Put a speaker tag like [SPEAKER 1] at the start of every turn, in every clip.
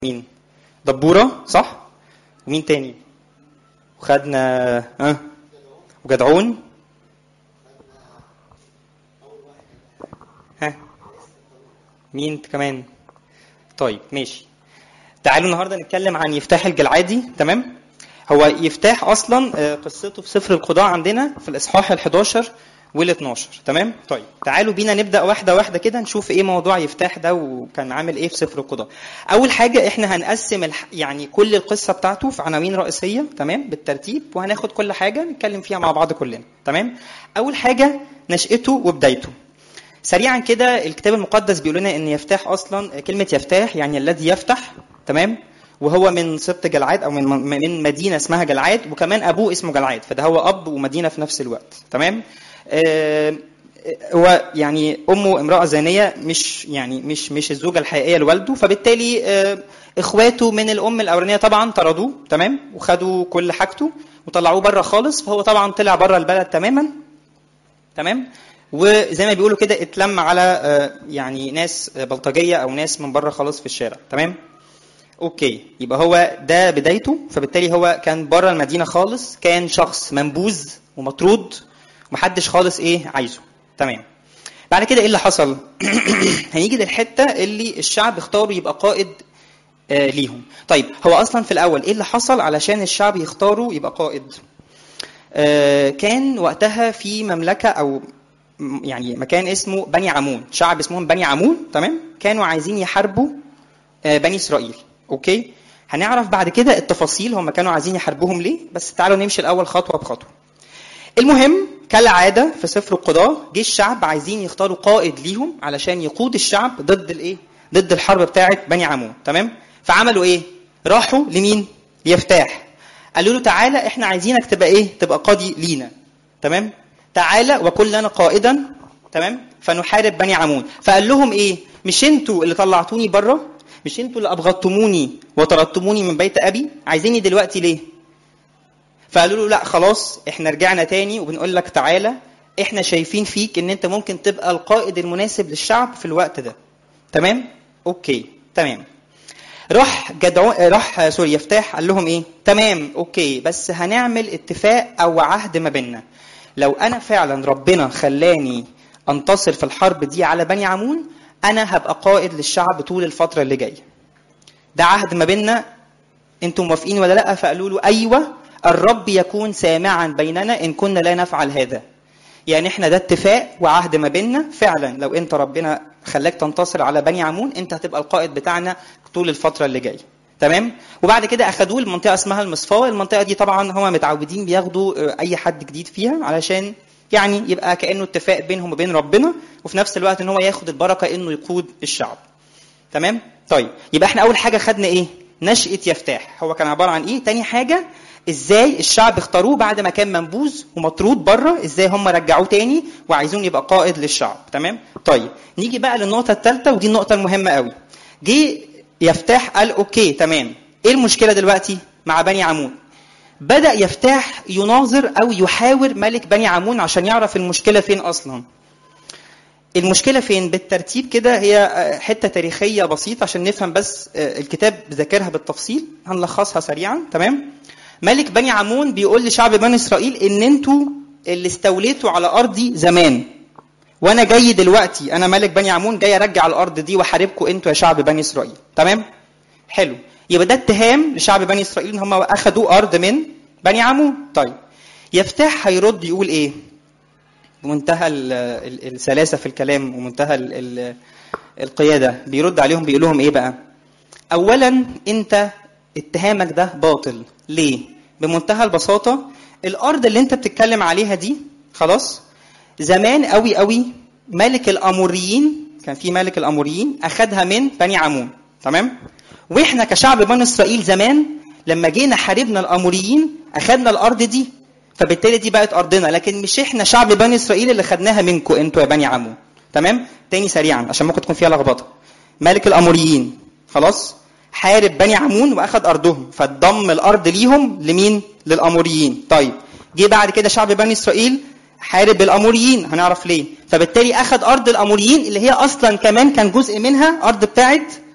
[SPEAKER 1] مين دبورة صح ومين تاني وخدنا ها وجدعون ها مين كمان طيب ماشي تعالوا النهارده نتكلم عن يفتاح الجلعادي تمام هو يفتاح اصلا آه، قصته في سفر القضاء عندنا في الاصحاح ال11 وال12 تمام طيب تعالوا بينا نبدا واحده واحده كده نشوف ايه موضوع يفتاح ده وكان عامل ايه في سفر القضاء اول حاجه احنا هنقسم الح... يعني كل القصه بتاعته في عناوين رئيسيه تمام بالترتيب وهناخد كل حاجه نتكلم فيها مع بعض كلنا تمام اول حاجه نشأته وبدايته سريعا كده الكتاب المقدس بيقول لنا ان يفتاح اصلا كلمه يفتاح يعني الذي يفتح تمام وهو من سبط جلعاد او من من مدينه اسمها جلعاد وكمان ابوه اسمه جلعاد فده هو اب ومدينه في نفس الوقت تمام آه، هو يعني امه امراه زانيه مش يعني مش مش الزوجه الحقيقيه لوالده فبالتالي آه، اخواته من الام الاولانيه طبعا طردوه تمام وخدوا كل حاجته وطلعوه بره خالص فهو طبعا طلع بره البلد تماما تمام وزي ما بيقولوا كده اتلم على آه، يعني ناس بلطجيه او ناس من بره خالص في الشارع تمام اوكي يبقى هو ده بدايته فبالتالي هو كان بره المدينه خالص كان شخص منبوذ ومطرود ومحدش خالص ايه عايزه تمام بعد كده ايه اللي حصل هنيجي للحته اللي الشعب اختاروا يبقى قائد آه ليهم طيب هو اصلا في الاول ايه اللي حصل علشان الشعب يختاروا يبقى قائد آه كان وقتها في مملكه او م- يعني مكان اسمه بني عمون شعب اسمهم بني عمون تمام كانوا عايزين يحاربوا آه، بني اسرائيل اوكي هنعرف بعد كده التفاصيل هم كانوا عايزين يحاربوهم ليه بس تعالوا نمشي الاول خطوه بخطوه المهم كالعاده في سفر القضاء جه الشعب عايزين يختاروا قائد ليهم علشان يقود الشعب ضد الايه ضد الحرب بتاعه بني عمون تمام فعملوا ايه راحوا لمين ليفتاح قالوا له تعالى احنا عايزينك تبقى ايه تبقى قاضي لينا تمام تعالى وكن لنا قائدا تمام فنحارب بني عمون فقال لهم ايه مش انتوا اللي طلعتوني بره مش انتوا اللي ابغضتموني وطردتموني من بيت ابي عايزيني دلوقتي ليه فقالوا له لا خلاص احنا رجعنا تاني وبنقول لك تعالى احنا شايفين فيك ان انت ممكن تبقى القائد المناسب للشعب في الوقت ده تمام اوكي تمام راح جدعو راح سوري يفتاح قال لهم ايه تمام اوكي بس هنعمل اتفاق او عهد ما بيننا لو انا فعلا ربنا خلاني انتصر في الحرب دي على بني عمون انا هبقى قائد للشعب طول الفتره اللي جايه ده عهد ما بيننا انتم موافقين ولا لا فقالوا له ايوه الرب يكون سامعا بيننا ان كنا لا نفعل هذا يعني احنا ده اتفاق وعهد ما بيننا فعلا لو انت ربنا خلاك تنتصر على بني عمون انت هتبقى القائد بتاعنا طول الفتره اللي جايه تمام وبعد كده اخدوه لمنطقه اسمها المصفاه المنطقه دي طبعا هم متعودين بياخدوا آه، اي حد جديد فيها علشان يعني يبقى كانه اتفاق بينهم وبين ربنا وفي نفس الوقت ان هو ياخد البركه انه يقود الشعب تمام طيب يبقى احنا اول حاجه خدنا ايه نشأة يفتاح هو كان عباره عن ايه تاني حاجه ازاي الشعب اختاروه بعد ما كان منبوذ ومطرود بره ازاي هم رجعوه تاني وعايزين يبقى قائد للشعب تمام طيب نيجي بقى للنقطه الثالثه ودي النقطه المهمه قوي جه يفتاح قال اوكي تمام ايه المشكله دلوقتي مع بني عمون بدا يفتاح يناظر او يحاور ملك بني عمون عشان يعرف المشكله فين اصلا المشكلة فين؟ بالترتيب كده هي آه، حتة تاريخية بسيطة عشان نفهم بس آه، الكتاب ذاكرها بالتفصيل هنلخصها سريعا تمام؟ ملك بني عمون بيقول لشعب بني إسرائيل إن أنتوا اللي استوليتوا على أرضي زمان وأنا جاي دلوقتي أنا ملك بني عمون جاي أرجع الأرض دي وأحاربكم أنتوا يا شعب بني إسرائيل تمام؟ حلو يبقى ده اتهام لشعب بني إسرائيل إن هم أخدوا أرض من بني عمون طيب يفتح هيرد يقول إيه؟ بمنتهى ال- ال- السلاسه في الكلام ومنتهى ال- ال- القياده بيرد عليهم بيقول لهم ايه بقى اولا انت اتهامك ده باطل ليه بمنتهى البساطه الارض اللي انت بتتكلم عليها دي خلاص زمان قوي قوي ملك الاموريين كان في ملك الاموريين اخذها من بني عمون تمام واحنا كشعب بني اسرائيل زمان لما جينا حاربنا الاموريين اخذنا الارض دي فبالتالي دي بقت ارضنا لكن مش احنا شعب بني اسرائيل اللي خدناها منكم انتوا يا بني عمون تمام تاني سريعا عشان ممكن تكون فيها لخبطه ملك الاموريين خلاص حارب بني عمون واخد ارضهم فضم الارض ليهم لمين للاموريين طيب جه بعد كده شعب بني اسرائيل حارب الاموريين هنعرف ليه فبالتالي اخد ارض الاموريين اللي هي اصلا كمان كان جزء منها ارض بتاعت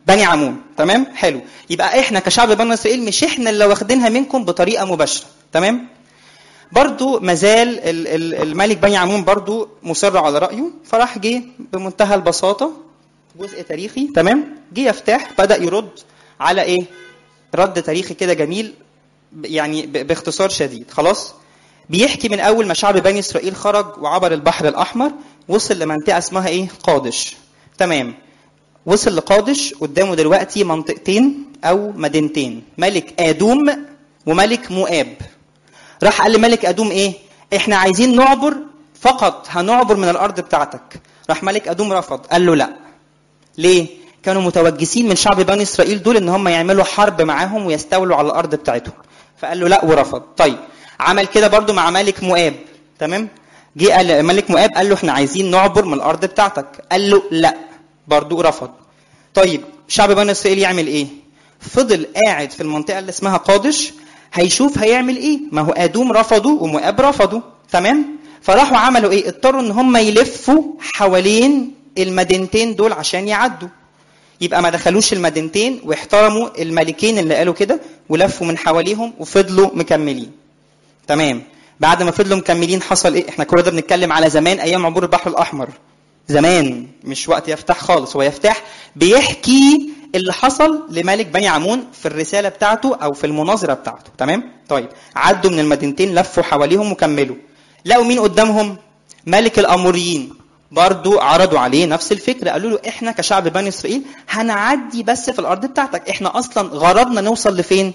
[SPEAKER 1] بني عمون تمام حلو يبقى احنا كشعب بني اسرائيل مش احنا اللي واخدينها منكم بطريقه مباشره تمام برضو مازال ال- ال- الملك بني عمون برضو مصر على رايه فراح جه بمنتهى البساطه جزء تاريخي تمام جه يفتح بدا يرد على ايه رد تاريخي كده جميل ب- يعني ب- باختصار شديد خلاص بيحكي من اول ما شعب بني اسرائيل خرج وعبر البحر الاحمر وصل لمنطقه اسمها ايه قادش تمام وصل لقادش قدامه دلوقتي منطقتين او مدينتين ملك ادوم وملك مؤاب راح قال لملك ادوم ايه احنا عايزين نعبر فقط هنعبر من الارض بتاعتك راح ملك ادوم رفض قال له لا ليه كانوا متوجسين من شعب بني اسرائيل دول ان هم يعملوا حرب معاهم ويستولوا على الارض بتاعتهم فقال له لا ورفض طيب عمل كده برضو مع ملك مؤاب تمام جه قال ملك مؤاب قال له احنا عايزين نعبر من الارض بتاعتك قال له لا برضو رفض طيب شعب بني اسرائيل يعمل ايه فضل قاعد في المنطقه اللي اسمها قادش هيشوف هيعمل ايه ما هو ادوم رفضوا ومؤاب رفضوا تمام فراحوا عملوا ايه اضطروا ان هم يلفوا حوالين المدينتين دول عشان يعدوا يبقى ما دخلوش المدينتين واحترموا الملكين اللي قالوا كده ولفوا من حواليهم وفضلوا مكملين تمام بعد ما فضلوا مكملين حصل ايه احنا كل ده بنتكلم على زمان ايام عبور البحر الاحمر زمان مش وقت يفتح خالص هو يفتح بيحكي اللي حصل لملك بني عمون في الرساله بتاعته او في المناظره بتاعته تمام طيب عدوا من المدينتين لفوا حواليهم وكملوا لقوا مين قدامهم ملك الاموريين برضو عرضوا عليه نفس الفكره قالوا له احنا كشعب بني اسرائيل هنعدي بس في الارض بتاعتك احنا اصلا غرضنا نوصل لفين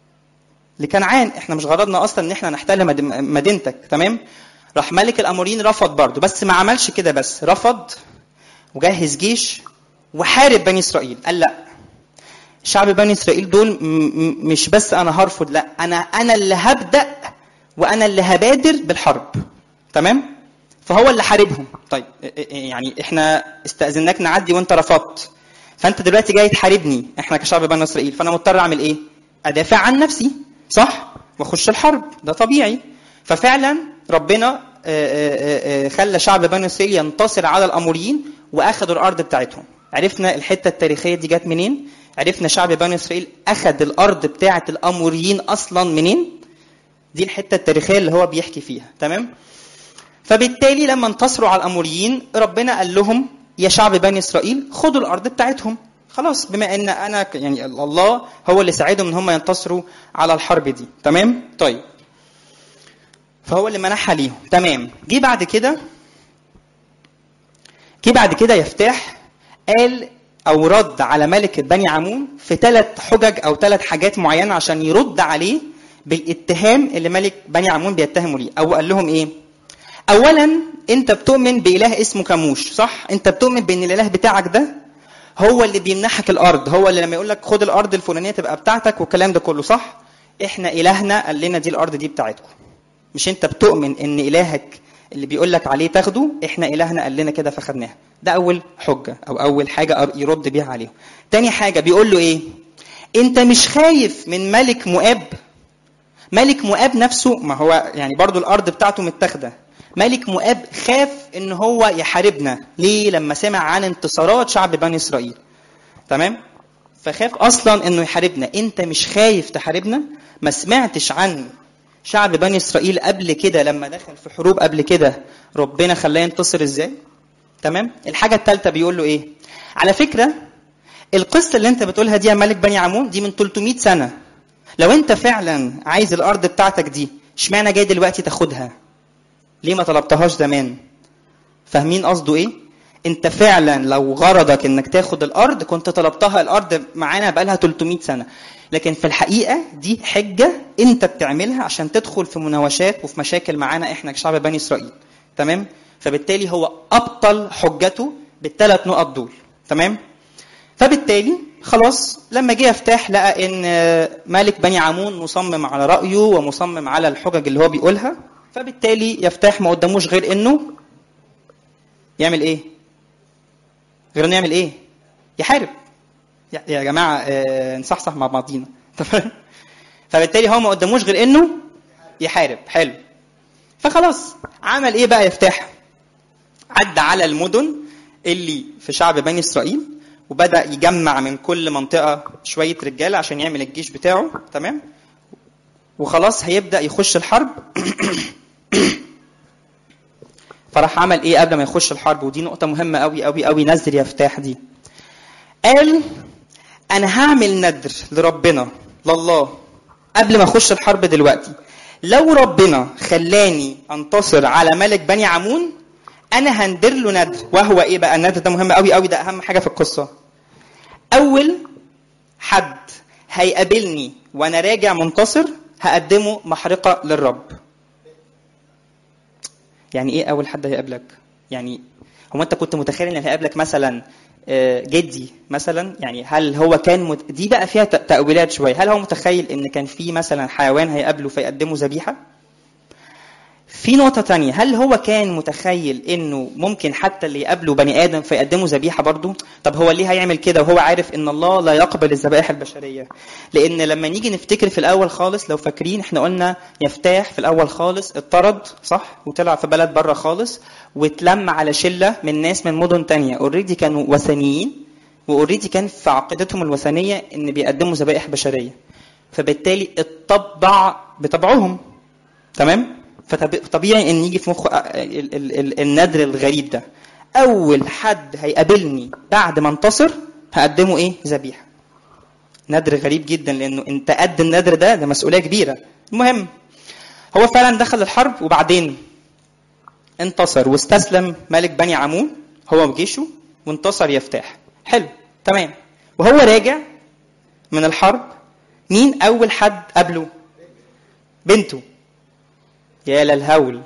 [SPEAKER 1] لكنعان احنا مش غرضنا اصلا ان احنا نحتل مد- مدينتك تمام راح ملك الاموريين رفض برضه بس ما عملش كده بس رفض وجهز جيش وحارب بني اسرائيل قال لا شعب بني اسرائيل دول م- م- مش بس انا هرفض لا انا انا اللي هبدا وانا اللي هبادر بالحرب تمام فهو اللي حاربهم طيب ا- ا- يعني احنا استاذناك نعدي وانت رفضت فانت دلوقتي جاي تحاربني احنا كشعب بني اسرائيل فانا مضطر اعمل ايه ادافع عن نفسي صح واخش الحرب ده طبيعي ففعلا ربنا آه، آه، آه، خلى شعب بني اسرائيل ينتصر على الاموريين واخذوا الارض بتاعتهم عرفنا الحته التاريخيه دي جت منين عرفنا شعب بني اسرائيل اخذ الارض بتاعه الاموريين اصلا منين دي الحته التاريخيه اللي هو بيحكي فيها تمام فبالتالي لما انتصروا على الاموريين ربنا قال لهم يا شعب بني اسرائيل خدوا الارض بتاعتهم خلاص بما ان انا ك- يعني الله هو اللي ساعدهم ان هم ينتصروا على الحرب دي تمام طيب فهو اللي منحها ليهم تمام جه بعد كده جه بعد كده يفتح قال او رد على ملكة بني عمون في ثلاث حجج او ثلاث حاجات معينه عشان يرد عليه بالاتهام اللي ملك بني عمون بيتهموا ليه او قال لهم ايه اولا انت بتؤمن باله اسمه كاموش صح انت بتؤمن بان الاله بتاعك ده هو اللي بيمنحك الارض هو اللي لما يقول لك خد الارض الفلانيه تبقى بتاعتك والكلام ده كله صح احنا الهنا قال لنا دي الارض دي بتاعتكم مش انت بتؤمن ان الهك اللي بيقول لك عليه تاخده احنا الهنا قال لنا كده فخدناها ده اول حجه او اول حاجه يرد بيها عليهم تاني حاجه بيقول له ايه انت مش خايف من ملك مؤاب ملك مؤاب نفسه ما هو يعني برضو الارض بتاعته متاخده ملك مؤاب خاف ان هو يحاربنا ليه لما سمع عن انتصارات شعب بني اسرائيل تمام فخاف اصلا انه يحاربنا انت مش خايف تحاربنا ما سمعتش عن شعب بني اسرائيل قبل كده لما دخل في حروب قبل كده ربنا خلاه ينتصر ازاي تمام الحاجه الثالثه بيقول له ايه على فكره القصه اللي انت بتقولها دي يا ملك بني عمون دي من 300 سنه لو انت فعلا عايز الارض بتاعتك دي اشمعنى جاي دلوقتي تاخدها ليه ما طلبتهاش زمان فاهمين قصده ايه انت فعلا لو غرضك انك تاخد الارض كنت طلبتها الارض معانا بقالها 300 سنه لكن في الحقيقه دي حجه انت بتعملها عشان تدخل في مناوشات وفي مشاكل معانا احنا كشعب بني اسرائيل تمام فبالتالي هو ابطل حجته بالثلاث نقط دول تمام فبالتالي خلاص لما جه يفتح لقى ان مالك بني عمون مصمم على رايه ومصمم على الحجج اللي هو بيقولها فبالتالي يفتح ما قداموش غير انه يعمل ايه غير انه يعمل ايه يحارب يا يا جماعه آه، نصحصح مع بعضينا تمام فبالتالي هو ما قداموش غير انه يحارب حلو فخلاص عمل ايه بقى يفتح عدى على المدن اللي في شعب بني اسرائيل وبدا يجمع من كل منطقه شويه رجاله عشان يعمل الجيش بتاعه تمام وخلاص هيبدا يخش الحرب فراح عمل ايه قبل ما يخش الحرب ودي نقطه مهمه قوي قوي قوي نزل يفتاح دي قال انا هعمل ندر لربنا لله قبل ما اخش الحرب دلوقتي لو ربنا خلاني انتصر على ملك بني عمون انا هندر له ندر وهو ايه بقى الندر ده مهم قوي قوي ده اهم حاجه في القصه اول حد هيقابلني وانا راجع منتصر هقدمه محرقه للرب يعني ايه اول حد هيقابلك يعني هو انت كنت متخيل ان هيقابلك مثلا آه، جدي مثلا يعني هل هو كان مت... دي بقى فيها ت- تأويلات شويه هل هو متخيل ان كان في مثلا حيوان هيقابله فيقدمه ذبيحه في نقطة تانية هل هو كان متخيل انه ممكن حتى اللي يقابله بني ادم فيقدمه ذبيحة برضه؟ طب هو ليه هيعمل كده وهو عارف ان الله لا يقبل الذبائح البشرية؟ لان لما نيجي نفتكر في الاول خالص لو فاكرين احنا قلنا يفتاح في الاول خالص اتطرد صح؟ وطلع في بلد بره خالص واتلم على شلة من ناس من مدن تانية اوريدي كانوا وثنيين واوريدي كان في عقيدتهم الوثنية ان بيقدموا ذبائح بشرية. فبالتالي اتطبع بطبعهم تمام؟ فطبيعي ان يجي في مخه ال- ال- ال- الندر الغريب ده اول حد هيقابلني بعد ما انتصر هقدمه ايه ذبيحه ندر غريب جدا لانه انت قد الندر ده ده مسؤوليه كبيره المهم هو فعلا دخل الحرب وبعدين انتصر واستسلم ملك بني عمون هو وجيشه وانتصر يفتاح حلو تمام وهو راجع من الحرب مين اول حد قابله بنته يا للهول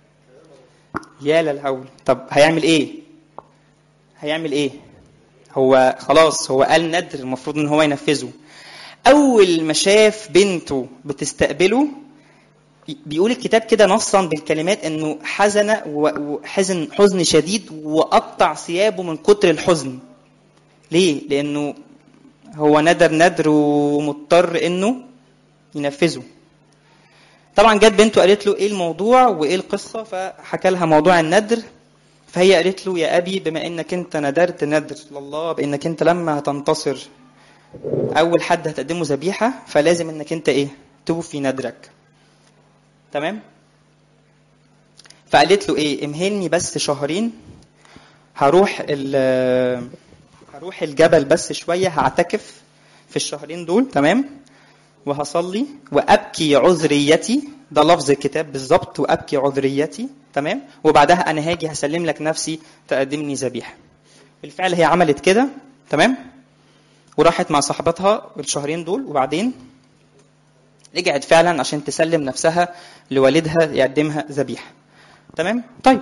[SPEAKER 1] يا للهول طب هيعمل ايه هيعمل ايه هو خلاص هو قال ندر المفروض ان هو ينفذه اول ما شاف بنته بتستقبله بيقول الكتاب كده نصا بالكلمات انه حزن و- وحزن حزن شديد وقطع ثيابه من كتر الحزن ليه لانه هو ندر ندر ومضطر انه ينفذه طبعا جت بنته قالت له ايه الموضوع وايه القصه فحكى لها موضوع الندر فهي قالت له يا ابي بما انك انت ندرت ندر لله بانك انت لما هتنتصر اول حد هتقدمه ذبيحه فلازم انك انت ايه توفي ندرك تمام فقالت له ايه امهلني بس شهرين هروح ال هروح الجبل بس شويه هعتكف في الشهرين دول تمام وهصلي وابكي عذريتي ده لفظ الكتاب بالظبط وابكي عذريتي تمام وبعدها انا هاجي هسلم لك نفسي تقدمني ذبيحه بالفعل هي عملت كده تمام وراحت مع صاحبتها الشهرين دول وبعدين رجعت فعلا عشان تسلم نفسها لوالدها يقدمها ذبيحه تمام طيب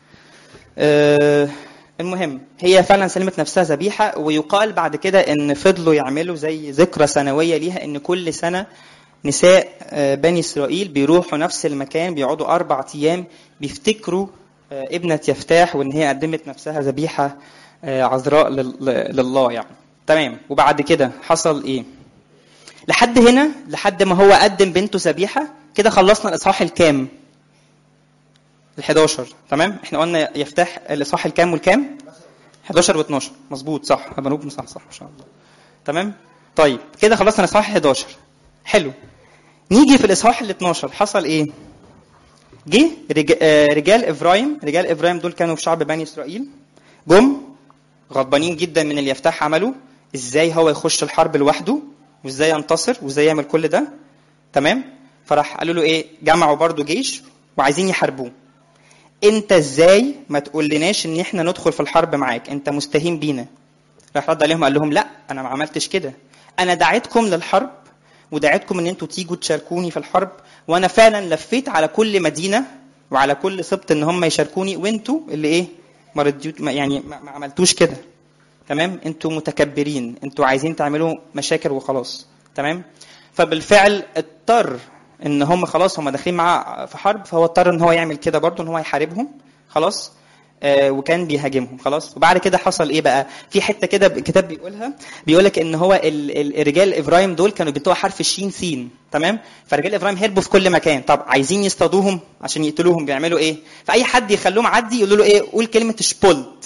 [SPEAKER 1] آه المهم هي فعلا سلمت نفسها ذبيحه ويقال بعد كده ان فضلوا يعملوا زي ذكرى سنويه ليها ان كل سنه نساء آه، بني اسرائيل بيروحوا نفس المكان بيقعدوا اربع ايام بيفتكروا آه، ابنه يفتاح وان هي قدمت نفسها ذبيحه آه، عذراء لل- لله يعني تمام وبعد كده حصل ايه لحد هنا لحد ما هو قدم بنته ذبيحه كده خلصنا الاصحاح الكام ال 11 تمام احنا قلنا يفتح الاصحاح الكام والكام 11 و12 مظبوط صح هبقى صح صح ما شاء الله تمام طيب كده خلصنا الاصحاح 11 حلو نيجي في الاصحاح ال 12 حصل ايه جه رج- آه، رجال افرايم رجال افرايم دول كانوا في شعب بني اسرائيل جم غضبانين جدا من اللي يفتح عمله ازاي هو يخش الحرب لوحده وازاي ينتصر وازاي يعمل كل ده تمام فراح قالوا له ايه جمعوا برضو جيش وعايزين يحاربوه انت ازاي ما تقولناش ان احنا ندخل في الحرب معاك انت مستهين بينا راح رد عليهم قال لهم لا انا ما عملتش كده انا دعيتكم للحرب ودعيتكم ان انتوا تيجوا تشاركوني في الحرب وانا فعلا لفيت على كل مدينه وعلى كل سبط ان هم يشاركوني وانتوا اللي ايه ما رديوت ما- يعني ما ما عملتوش كده تمام انتوا متكبرين انتوا عايزين تعملوا مشاكل وخلاص تمام فبالفعل اضطر ان هم خلاص هم داخلين معاه في حرب فهو اضطر ان هو يعمل كده برضه ان هو يحاربهم خلاص آه وكان بيهاجمهم خلاص وبعد كده حصل ايه بقى في حته كده الكتاب بيقولها بيقول لك ان هو ال- ال- الرجال افرايم دول كانوا بينطقوا حرف الشين سين تمام فرجال افرايم هربوا في كل مكان طب عايزين يصطادوهم عشان يقتلوهم بيعملوا ايه فاي حد يخلوه معدي يقولوا له ايه قول كلمه شبولت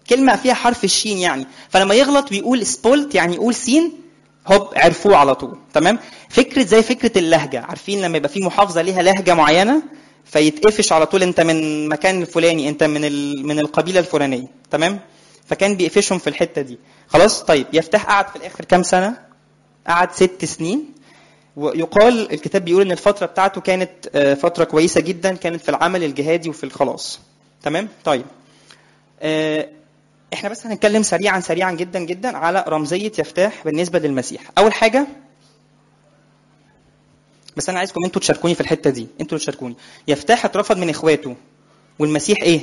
[SPEAKER 1] كلمه فيها حرف الشين يعني فلما يغلط ويقول سبولت يعني يقول سين هوب عرفوه على طول تمام فكره زي فكره اللهجه عارفين لما يبقى في محافظه ليها لهجه معينه فيتقفش على طول انت من مكان الفلاني انت من ال... من القبيله الفلانيه تمام فكان بيقفشهم في الحته دي خلاص طيب يفتح قعد في الاخر كام سنه قعد ست سنين ويقال الكتاب بيقول ان الفتره بتاعته كانت آه، فتره كويسه جدا كانت في العمل الجهادي وفي الخلاص تمام طيب آه، احنا بس هنتكلم سريعا سريعا جدا جدا على رمزيه يفتاح بالنسبه للمسيح اول حاجه بس انا عايزكم انتوا تشاركوني في الحته دي انتوا اللي تشاركوني يفتاح اترفض من اخواته والمسيح ايه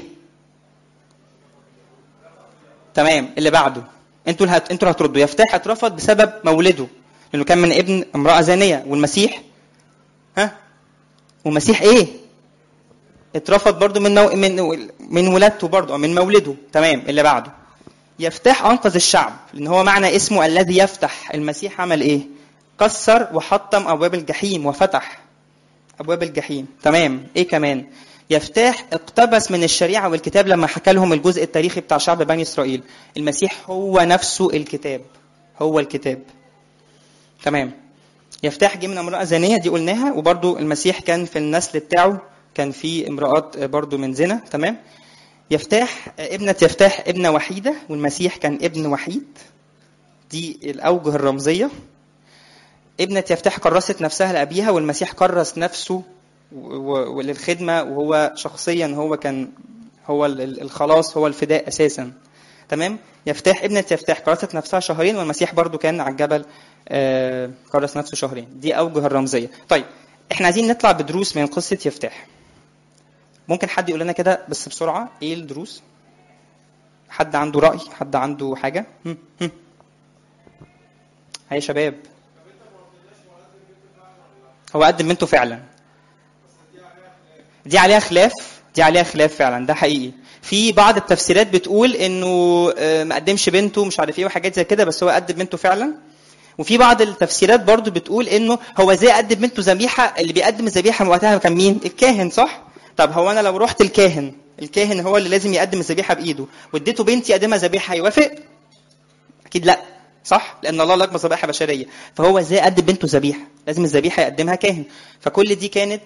[SPEAKER 1] تمام اللي بعده انتوا اللي هت... انتوا اللي هتردوا يفتاح اترفض بسبب مولده لانه كان من ابن امراه زانيه والمسيح ها والمسيح ايه اترفض برضو من نو... من من ولادته برضو أو من مولده تمام اللي بعده يفتح انقذ الشعب لان هو معنى اسمه الذي يفتح المسيح عمل ايه كسر وحطم ابواب الجحيم وفتح ابواب الجحيم تمام ايه كمان يفتاح اقتبس من الشريعه والكتاب لما حكى لهم الجزء التاريخي بتاع شعب بني اسرائيل المسيح هو نفسه الكتاب هو الكتاب تمام يفتح جه من امراه زانيه دي قلناها وبرده المسيح كان في النسل بتاعه كان في امرأات برضو من زنا تمام يفتاح ابنة يفتاح ابنة وحيدة والمسيح كان ابن وحيد دي الأوجه الرمزية ابنة يفتاح كرست نفسها لأبيها والمسيح كرس نفسه وللخدمة وهو شخصيا هو كان هو الخلاص هو الفداء أساسا تمام يفتاح ابنة يفتاح كرست نفسها شهرين والمسيح برضو كان على الجبل كرس نفسه شهرين دي أوجه الرمزية طيب احنا عايزين نطلع بدروس من قصة يفتاح ممكن حد يقول لنا كده بس بسرعة ايه الدروس حد عنده رأي حد عنده حاجة هم هم. هيا شباب هو قدم بنته فعلا دي عليها خلاف دي عليها خلاف فعلا ده حقيقي في بعض التفسيرات بتقول انه ما قدمش بنته مش عارف ايه وحاجات زي كده بس هو قدم بنته فعلا وفي بعض التفسيرات برضو بتقول انه هو ازاي قدم بنته ذبيحه اللي بيقدم الذبيحه وقتها كان مين الكاهن صح طب هو انا لو رحت الكاهن الكاهن هو اللي لازم يقدم الذبيحه بايده واديته بنتي اقدمها ذبيحه هيوافق اكيد لا صح لان الله لا يقبل ذبائح بشريه فهو ازاي قدم بنته ذبيحه لازم الذبيحه يقدمها كاهن فكل دي كانت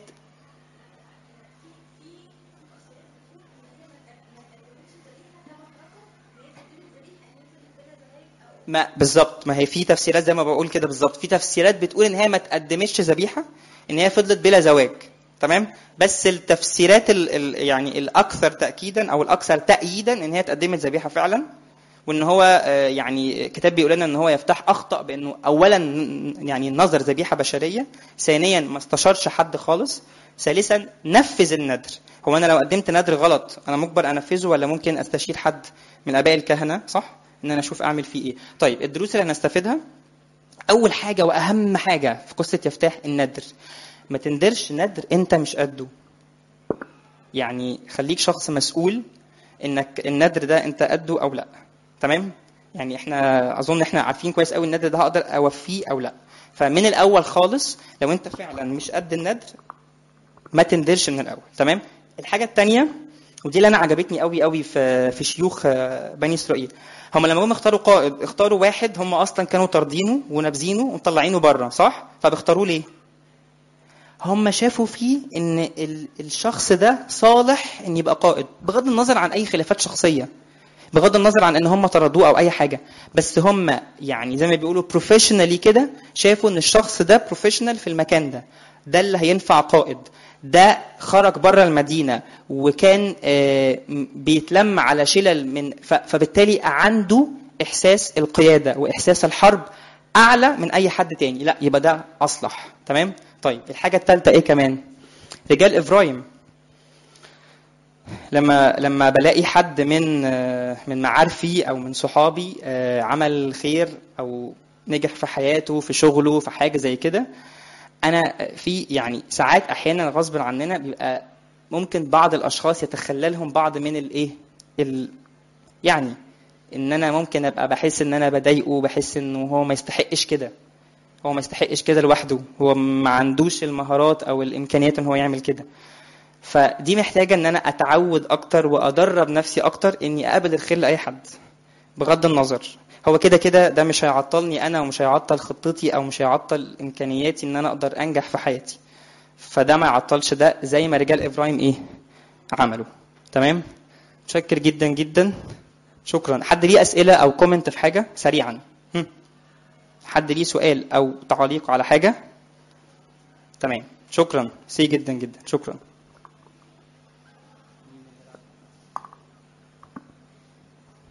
[SPEAKER 1] ما بالظبط ما هي في تفسيرات زي ما بقول كده بالظبط في تفسيرات بتقول ان هي ما تقدمتش ذبيحه ان هي فضلت بلا زواج تمام بس التفسيرات ال ال يعني الاكثر تاكيدا او الاكثر تاييدا ان هي اتقدمت ذبيحه فعلا وان هو يعني كتاب بيقول لنا ان هو يفتح اخطا بانه اولا يعني نظر ذبيحه بشريه ثانيا ما استشارش حد خالص ثالثا نفذ الندر هو انا لو قدمت ندر غلط انا مجبر انفذه ولا ممكن استشير حد من اباء الكهنه صح ان انا اشوف اعمل فيه ايه طيب الدروس اللي هنستفيدها اول حاجه واهم حاجه في قصه يفتاح الندر ما تندرش ندر انت مش قده يعني خليك شخص مسؤول انك الندر ده انت قده او لا تمام يعني احنا اظن احنا عارفين كويس قوي الندر ده هقدر اوفيه او لا فمن الاول خالص لو انت فعلا مش قد الندر ما تندرش من الاول تمام الحاجه الثانيه ودي اللي انا عجبتني قوي قوي في في شيوخ بني اسرائيل هم لما جم اختاروا قائد اختاروا واحد هم اصلا كانوا طاردينه ونابذينه ومطلعينه بره صح فبيختاروه ليه هم شافوا فيه ان الشخص ده صالح ان يبقى قائد بغض النظر عن اي خلافات شخصيه بغض النظر عن ان هم طردوه او اي حاجه بس هم يعني زي ما بيقولوا بروفيشنالي كده شافوا ان الشخص ده بروفيشنال في المكان ده ده اللي هينفع قائد ده خرج بره المدينه وكان بيتلم على شلل من فبالتالي عنده احساس القياده واحساس الحرب اعلى من اي حد تاني لا يبقى ده اصلح تمام طيب الحاجه الثالثه ايه كمان رجال افرايم لما لما بلاقي حد من من معارفي او من صحابي عمل خير او نجح في حياته في شغله في حاجه زي كده انا في يعني ساعات احيانا غصب عننا بيبقى ممكن بعض الاشخاص يتخللهم بعض من الايه ال يعني ان انا ممكن ابقى بحس ان انا بضايقه بحس انه هو ما يستحقش كده هو ما يستحقش كده لوحده هو ما عندوش المهارات او الامكانيات ان هو يعمل كده فدي محتاجه ان انا اتعود اكتر وادرب نفسي اكتر اني اقابل الخير لاي حد بغض النظر هو كده كده ده مش هيعطلني انا ومش هيعطل خطتي او مش هيعطل امكانياتي ان انا اقدر انجح في حياتي فده ما يعطلش ده زي ما رجال ابراهيم ايه عملوا تمام متشكر جدا جدا شكرا حد ليه اسئله او كومنت في حاجه سريعا هم. حد ليه سؤال او تعليق على حاجه تمام شكرا سي جدا جدا شكرا